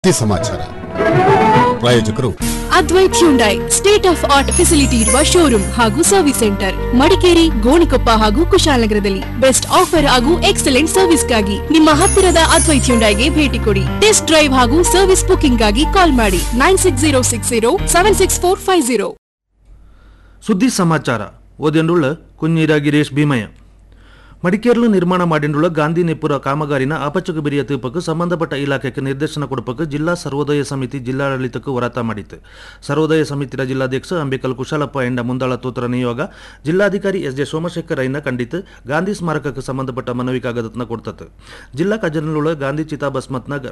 ಸುದ್ದಿ ಸಮಾಚಾರ ಪ್ರಾಯೋಜಕರು Advaith Hyundai state of art facility ಇರುವ ಶೋರೂಮ್ ಹಾಗೂ ಸರ್ವಿಸ್ ಸೆಂಟರ್ ಮಡಿಕೇರಿ ಗೋಣಿಕೊಪ್ಪ ಹಾಗೂ ಕುಶಾಲನಗರದಲ್ಲಿ ಬೆಸ್ಟ್ ಆಫರ್ ಹಾಗೂ ಎಕ್ಸಲೆಂಟ್ ಸರ್ವಿಸ್ಗಾಗಿ ನಿಮ್ಮ ಹತ್ತಿರದ ಅದ್ವೈತ್ ಹ್ಯುಂಡೈಗೆ ಭೇಟಿ ಕೊಡಿ ಟೆಸ್ಟ್ ಡ್ರೈವ್ ಹಾಗೂ ಸರ್ವಿಸ್ ಬುಕಿಂಗ್ ಗಾಗಿ ಕಾಲ್ ಮಾಡಿ nine six zero six zero seven six four five zero ಸುದ್ದಿ ಸಮಾಚಾರ ಓದೆಂಡುಳ್ಳ ಕುഞ്ഞിര ಗಿರೀಶ್ ಭೀಮಯ್ಯ ಮಡಿಕೇರಿಲು ನಿರ್ಮಾಣ ಮಾಡಿಂಡುಳ್ಳ ಗಾಂಧಿ ನೆಪುರ ಕಾಮಗಾರಿನ ಆಪಚಕ ಬಿರಿಯ ತೀರ್ಪಕ್ಕೆ ಸಂಬಂಧಪಟ್ಟ ಇಲಾಖೆಗೆ ನಿರ್ದೇಶನ ಕೊಡಪಕ್ಕೆ ಜಿಲ್ಲಾ ಸರ್ವೋದಯ ಸಮಿತಿ ಜಿಲ್ಲಾಡಳಿತಕ್ಕೆ ಹೊರತ ಮಾಡಿತು ಸರ್ವೋದಯ ಸಮಿತಿಯ ಜಿಲ್ಲಾಧ್ಯಕ್ಷ ಅಂಬೇಕಲ್ ಕುಶಾಲಪ್ಪ ಎಂಡ ಮುಂದಾಳ ತೂತರ ನಿಯೋಗ ಜಿಲ್ಲಾಧಿಕಾರಿ ಎಸ್ ಜೆ ಸೋಮಶೇಖರ್ ಐನ ಖಂಡಿತು ಗಾಂಧಿ ಸ್ಮಾರಕಕ್ಕೆ ಸಂಬಂಧಪಟ್ಟ ಮನವಿ ಕಾಗದತ್ನ ಕೊಡ್ತತ್ತು ಜಿಲ್ಲಾ ಖಜಾನೆಯುಳ್ಳ ಗಾಂಧಿ ಚಿತಾಭಸ್ಮತ್ನ